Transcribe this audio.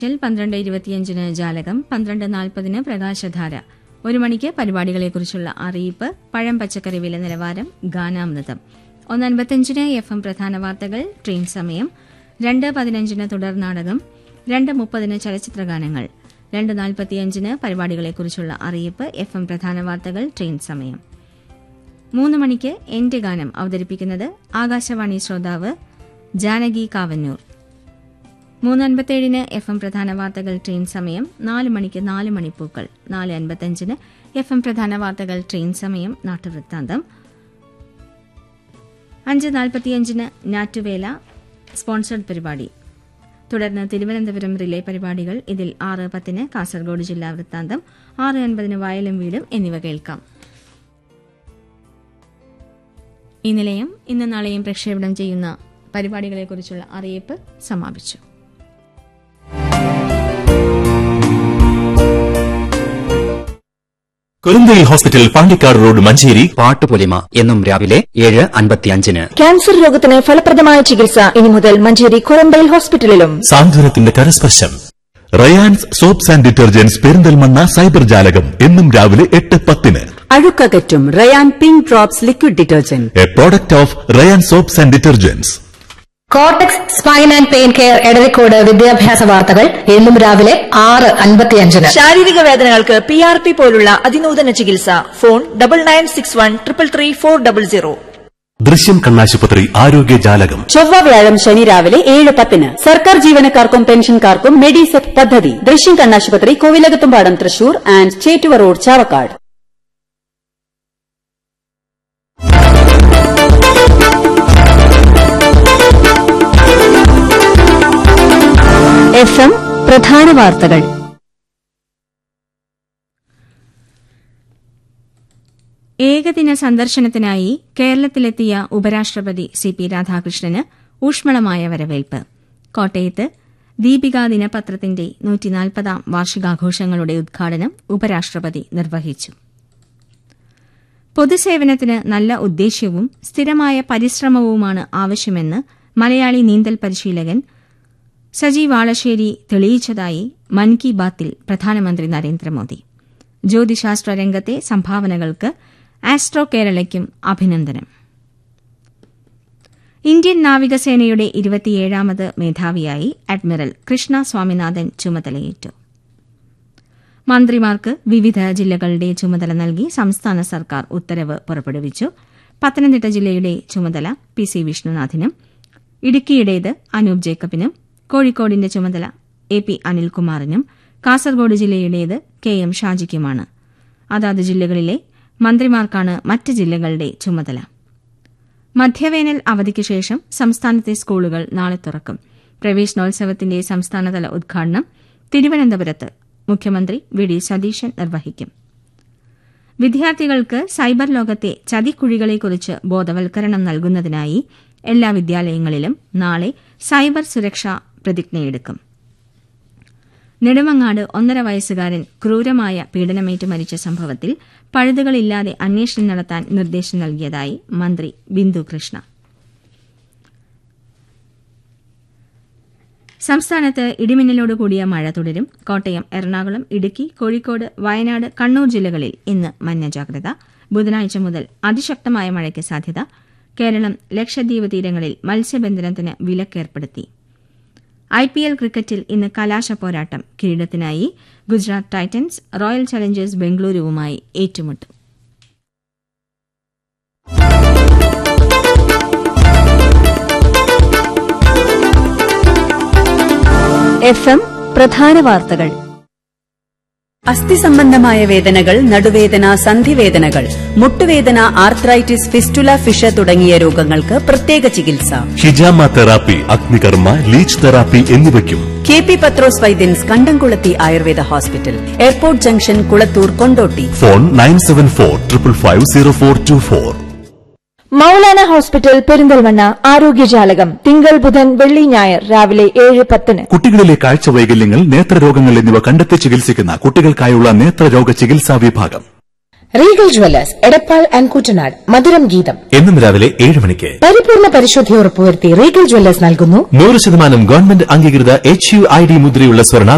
ൽ പന്ത്രണ്ട് ഇരുപത്തിയഞ്ചിന് ജാലകം പന്ത്രണ്ട് നാൽപ്പതിന് പ്രകാശധാര ഒരു മണിക്ക് പരിപാടികളെക്കുറിച്ചുള്ള അറിയിപ്പ് പഴം പച്ചക്കറി വില നിലവാരം ഗാനാമൃതം ഒന്ന് അൻപത്തിയഞ്ചിന് എഫ് എം പ്രധാന വാർത്തകൾ ട്രെയിൻ സമയം രണ്ട് പതിനഞ്ചിന് തുടർ നാടകം രണ്ട് മുപ്പതിന് ചലച്ചിത്രഗാനങ്ങൾ രണ്ട് നാൽപ്പത്തിയഞ്ചിന് പരിപാടികളെക്കുറിച്ചുള്ള അറിയിപ്പ് എഫ് എം പ്രധാന വാർത്തകൾ ട്രെയിൻ സമയം മൂന്ന് മണിക്ക് എന്റെ ഗാനം അവതരിപ്പിക്കുന്നത് ആകാശവാണി ശ്രോതാവ് ജാനകി കാവന്നൂർ മൂന്ന് അൻപത്തേഴിന് എഫ് എം പ്രധാന വാർത്തകൾ ട്രെയിൻ സമയം നാല് മണിക്ക് നാല് മണിപ്പൂക്കൾ നാല് അൻപത്തഞ്ചിന് എഫ് എം പ്രധാന വാർത്തകൾ ട്രെയിൻ സമയം നാട്ടുവൃത്താന്തം അഞ്ച് നാൽപ്പത്തിയഞ്ചിന് ഞാറ്റുവേല സ്പോൺസർഡ് പരിപാടി തുടർന്ന് തിരുവനന്തപുരം റിലേ പരിപാടികൾ ഇതിൽ ആറ് പത്തിന് കാസർഗോഡ് ജില്ലാ വൃത്താന്തം ആറ് അൻപതിന് വയലും വീടും എന്നിവ കേൾക്കാം ഈ നിലയം ഇന്ന് നാളെയും പ്രക്ഷേപണം ചെയ്യുന്ന പരിപാടികളെക്കുറിച്ചുള്ള അറിയിപ്പ് സമാപിച്ചു കുരുന്തയിൽ ഹോസ്പിറ്റൽ പാണ്ടിക്കാട് റോഡ് മഞ്ചേരി പാട്ടുപൊലിമ എന്നും രാവിലെ ഏഴ് അൻപത്തിയഞ്ചിന് ക്യാൻസർ രോഗത്തിന് ഫലപ്രദമായ ചികിത്സ ഇനി മുതൽ മഞ്ചേരി കുളമ്പയിൽ ഹോസ്പിറ്റലിലും സാന്ത്വനത്തിന്റെ കരസ്പർശം Rayan's soaps and detergents Perinthalmanna cyber ജാലകം എന്നും രാവിലെ എട്ട് പത്തിന് അഴുക്കകറ്റും Rayan pink drops liquid detergent a product of Rayan's soaps and detergents cortex spine and pain care Edarikode വിദ്യാഭ്യാസ വാർത്തകൾ എന്നും രാവിലെ ആറ് അൻപത്തിയഞ്ചിന് ശാരീരിക വേദനകൾക്ക് പി ആർ പി പോലുള്ള അതിനൂതന ചികിത്സ phone double nine six one triple three four double zero Drishyam കണ്ണാശുപത്രി ആരോഗ്യ ജാലകം ചൊവ്വ വ്യാഴം ശനി രാവിലെ ഏഴ് പത്തിന് സർക്കാർ ജീവനക്കാർക്കും പെൻഷൻകാർക്കും മെഡിസെപ് പദ്ധതി ദൃശ്യം കണ്ണാശുപത്രി Kovilakathumpadam Thrissur and Chettuva road Chavakkad F M പ്രധാന വാർത്തകൾ ഏകദിന സന്ദർശനത്തിനായി കേരളത്തിലെത്തിയ ഉപരാഷ്ട്രപതി സി പി രാധാകൃഷ്ണന് ഊഷ്മളമായ വരവേൽപ്പ് കോട്ടയത്ത് ദീപിക ദിനപത്രത്തിന്റെ നൂറ്റിനാൽപ്പതാം വാർഷികാഘോഷങ്ങളുടെ ഉദ്ഘാടനം ഉപരാഷ്ട്രപതി നിർവഹിച്ചു പൊതുസേവനത്തിന് നല്ല ഉദ്ദേശ്യവും സ്ഥിരമായ പരിശ്രമവുമാണ് ആവശ്യമെന്ന് മലയാളി നീന്തൽ പരിശീലകൻ സജി വാളശ്ശേരി തെളിയിച്ചതായി മൻ കി ബാത്തിൽ പ്രധാനമന്ത്രി നരേന്ദ്രമോദി ജ്യോതിശാസ്ത്ര രംഗത്തെ സംഭാവനകൾക്ക് ആസ്ട്രോ കേരളയ്ക്കും അഭിനന്ദനം ഇന്ത്യൻ നാവികസേനയുടെ ഇരുപത്തിയേഴാമത് മേധാവിയായി അഡ്മിറൽ കൃഷ്ണ സ്വാമിനാഥൻ ചുമതലയേറ്റു മന്ത്രിമാർക്ക് വിവിധ ജില്ലകളുടെ ചുമതല നൽകി സംസ്ഥാന സർക്കാർ ഉത്തരവ് പുറപ്പെടുവിച്ചു പത്തനംതിട്ട ജില്ലയുടെ ചുമതല പി സി വിഷ്ണുനാഥിനും ഇടുക്കിയുടേത് അനൂപ് ജേക്കബിനും കോഴിക്കോടിന്റെ ചുമതല എ പി അനിൽകുമാറിനും കാസർഗോഡ് ജില്ലയുടേത് കെ എം ഷാജിക്കുമാണ് അതാത് ജില്ലകളിലെ മന്ത്രിമാർക്കാണ് മറ്റ് ജില്ലകളുടെ ചുമതല മധ്യവേനൽ അവധിക്ക് ശേഷം സംസ്ഥാനത്തെ സ്കൂളുകൾ നാളെ തുറക്കും പ്രവേശനോത്സവത്തിന്റെ സംസ്ഥാനതല ഉദ്ഘാടനം തിരുവനന്തപുരത്ത് മുഖ്യമന്ത്രി വി ഡി സതീശൻ നിർവഹിക്കും വിദ്യാർത്ഥികൾക്ക് സൈബർ ലോകത്തെ ചതിക്കുഴികളെക്കുറിച്ച് ബോധവൽക്കരണം നൽകുന്നതിനായി എല്ലാ വിദ്യാലയങ്ങളിലും നാളെ സൈബർ സുരക്ഷാ പ്രതിജ്ഞയെടുക്കും നെടുമങ്ങാട് ഒന്നര വയസ്സുകാരൻ ക്രൂരമായ പീഡനമേറ്റ് മരിച്ച സംഭവത്തിൽ പഴുതുകളില്ലാതെ അന്വേഷണം നടത്താൻ നിർദ്ദേശം നൽകിയതായി മന്ത്രി ബിന്ദു കൃഷ്ണ സംസ്ഥാനത്ത് ഇടിമിന്നലോട് കൂടിയ മഴ തുടരും കോട്ടയം എറണാകുളം ഇടുക്കി കോഴിക്കോട് വയനാട് കണ്ണൂർ ജില്ലകളിൽ ഇന്ന് മഞ്ഞ ജാഗ്രത ബുധനാഴ്ച മുതൽ അതിശക്തമായ മഴയ്ക്ക് സാധ്യത കേരളം ലക്ഷദ്വീപ് തീരങ്ങളിൽ മത്സ്യബന്ധനത്തിന് വിലക്കേർപ്പെടുത്തി ഐ പി എൽ ക്രിക്കറ്റിൽ ഇന്ന് കലാശ പോരാട്ടം കിരീടത്തിനായി ഗുജറാത്ത് ടൈറ്റൻസ് റോയൽ ചലഞ്ചേഴ്സ് ബംഗളൂരുവുമായി ഏറ്റുമുട്ടും എഫ് എം പ്രധാന വാർത്തകൾ അസ്ഥി സംബന്ധമായ വേദനകൾ നടുവേദന സന്ധിവേദനകൾ മുട്ടുവേദന ആർത്രൈറ്റിസ് ഫിസ്റ്റുല ഫിഷ തുടങ്ങിയ രോഗങ്ങൾക്ക് പ്രത്യേക ചികിത്സ ഹിജാമ തെറാപ്പി അഗ്നികർമ്മ ലീച്ച് തെറാപ്പി എന്നിവയ്ക്കും K P Pathros Vaidyans Kandamkulathi Ayurveda hospital airport junction Kulathur Kondotty phone nine seven four triple five zero four two four Maulana hospital Perinthalmanna ആരോഗ്യജാലകം തിങ്കൾ ബുധൻ വെള്ളി ഞായർ രാവിലെ ഏഴ് പത്തിന് കുട്ടികളിലെ കാഴ്ച വൈകല്യങ്ങൾ നേത്രരോഗങ്ങൾ എന്നിവ കണ്ടെത്തി ചികിത്സിക്കുന്ന കുട്ടികൾക്കായുള്ള നേത്രരോഗ ചികിത്സാ വിഭാഗം Regal jewellers Edappal and Kuttanad Madhuram Geetham എന്നും രാവിലെ ഏഴ് മണിക്ക് പരിപൂർണ പരിശുദ്ധി ഉറപ്പുവരുത്തി റീഗൽ ജ്വല്ലേഴ്സ് നൽകുന്നു നൂറ് ശതമാനം ഗവൺമെന്റ് അംഗീകൃത എച്ച് യു ഐ ഡി മുദ്രയുള്ള സ്വർണ്ണ